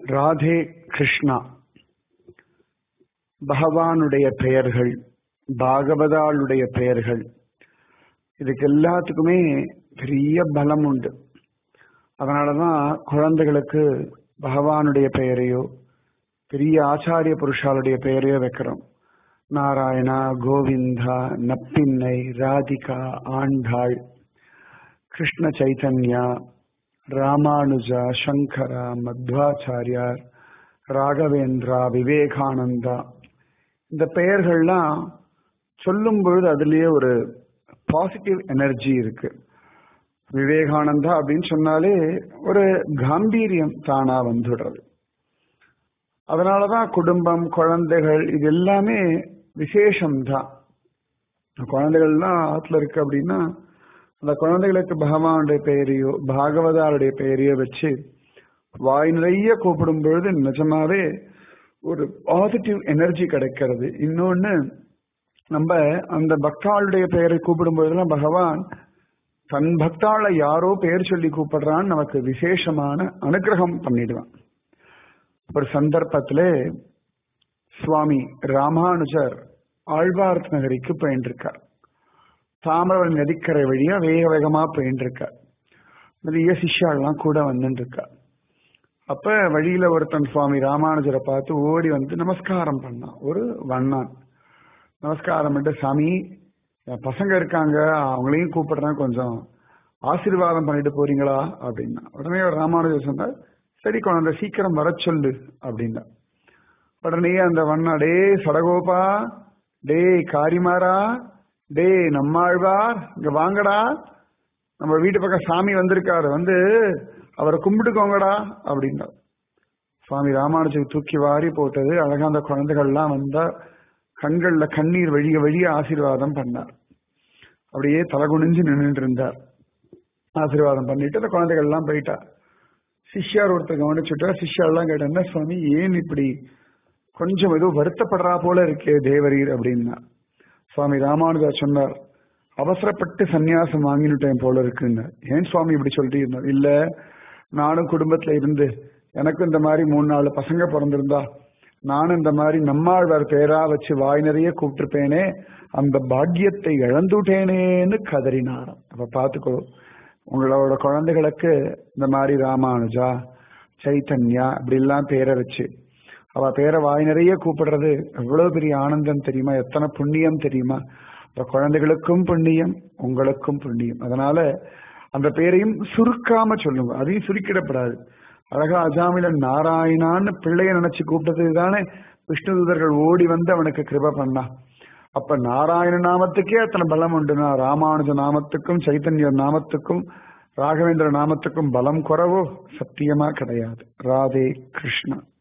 ராதே கிருஷ்ணா பகவானுடைய பெயர்கள் பாகவதாளுடைய பெயர்கள் இதுக்கு எல்லாத்துக்குமே பெரிய பலம் உண்டு அதனாலதான் குழந்தைகளுக்கு பகவானுடைய பெயரையோ பெரிய ஆச்சாரிய புருஷாளுடைய பெயரையோ வைக்கிறோம் நாராயணா கோவிந்தா நப்பின்னை ராதிகா ஆண்டாள் கிருஷ்ண சைத்தன்யா ராமானுஜா சங்கரா மத்வாச்சாரியார் ராகவேந்திரா விவேகானந்தா இந்த பெயர்கள்லாம் சொல்லும் பொழுது அதுலயே ஒரு பாசிட்டிவ் எனர்ஜி இருக்கு விவேகானந்தா அப்படின்னு சொன்னாலே ஒரு காம்பீரியம் தானா வந்துடுறது அதனாலதான் குடும்பம் குழந்தைகள் இது எல்லாமே விசேஷம்தான் குழந்தைகள்லாம் ஆத்துல இருக்கு அப்படின்னா அந்த குழந்தைகளுக்கு பகவானுடைய பெயரையோ பாகவதாருடைய பெயரையோ வச்சு வாய் நிறைய கூப்பிடும் பொழுது நிஜமாவே ஒரு பாசிட்டிவ் எனர்ஜி கிடைக்கிறது இன்னொன்னு நம்ம அந்த பக்தாளுடைய பெயரை கூப்பிடும் பொழுதுலாம் பகவான் தன் பக்தாளை யாரோ பெயர் சொல்லி கூப்பிடுறான்னு நமக்கு விசேஷமான அனுகிரகம் பண்ணிடுவான் ஒரு சந்தர்ப்பத்துல சுவாமி ராமானுஜர் ஆழ்வார்த் நகரிக்கு போயின்றிருக்கார் தாமிரவரி நதிக்கரை வழியா வேக வேகமா போயின்றிருக்கார் நிறைய சிஷ்யாலாம் கூட வந்துட்டு இருக்கா அப்ப வழியில ஒருத்தன் சுவாமி ராமானுஜரை பார்த்து ஓடி வந்து நமஸ்காரம் பண்ணான் ஒரு வண்ணான் நமஸ்காரம் பண்ணிட்டு சாமி என் பசங்க இருக்காங்க அவங்களையும் கூப்பிடுறேன் கொஞ்சம் ஆசீர்வாதம் பண்ணிட்டு போறீங்களா அப்படின்னா உடனே ராமானுஜர் சொன்னார் சரி குழந்தை சீக்கிரம் வர சொல்லு அப்படின்னா உடனே அந்த வண்ணா டே சடகோபா டே காரிமாரா டே நம்மாழ்வார் இங்க வாங்கடா நம்ம வீட்டு பக்கம் சாமி வந்திருக்காரு வந்து அவரை கும்பிட்டுக்கோங்கடா அப்படின்னா சுவாமி ராமானுஜர் தூக்கி வாரி போட்டது அழகா அந்த குழந்தைகள்லாம் வந்தா கண்கள்ல கண்ணீர் வழிய வழிய ஆசீர்வாதம் பண்ணார் அப்படியே தலகுனிஞ்சு நின்றுட்டு இருந்தார் ஆசீர்வாதம் பண்ணிட்டு அந்த குழந்தைகள் எல்லாம் போயிட்டா சிஷ்யார் ஒருத்தர் கவனிச்சுட்டா சிஷ்யாரெல்லாம் கேட்ட என்ன சுவாமி ஏன் இப்படி கொஞ்சம் ஏதோ வருத்தப்படுறா போல இருக்கே தேவரீர் அப்படின்னா சுவாமி ராமானுஜா சொன்னார் அவசரப்பட்டு சன்னியாசம் வாங்கினுட்டேன் போல இருக்குன்னு ஏன் சுவாமி இப்படி சொல்லிட்டு இருந்தார் இல்ல நானும் குடும்பத்துல இருந்து எனக்கு இந்த மாதிரி மூணு நாலு பசங்க பிறந்திருந்தா நானும் இந்த மாதிரி நம்மாழ்வார் பேரா வச்சு வாய் நிறைய கூப்பிட்டுருப்பேனே அந்த பாக்கியத்தை இழந்துட்டேனேன்னு கதறினாராம் அப்ப பாத்துக்கோ உங்களோட குழந்தைகளுக்கு இந்த மாதிரி ராமானுஜா சைத்தன்யா இப்படி எல்லாம் பேரை வச்சு அவ பேரை வாய் நிறைய கூப்பிடுறது எவ்வளவு பெரிய ஆனந்தம் தெரியுமா எத்தனை புண்ணியம் தெரியுமா இந்த குழந்தைகளுக்கும் புண்ணியம் உங்களுக்கும் புண்ணியம் அதனால அந்த பேரையும் சுருக்காம சொல்லுங்க அதையும் சுருக்கிடப்படாது அழகா அஜாமிலன் நாராயணான்னு பிள்ளைய நினைச்சு கூப்பிட்டது தானே விஷ்ணு தூதர்கள் ஓடி வந்து அவனுக்கு கிருப பண்ணா அப்ப நாராயண நாமத்துக்கே அத்தனை பலம் உண்டுனா ராமானுஜ நாமத்துக்கும் சைத்தன்ய நாமத்துக்கும் ராகவேந்திர நாமத்துக்கும் பலம் குறவோ சத்தியமா கிடையாது ராதே கிருஷ்ணா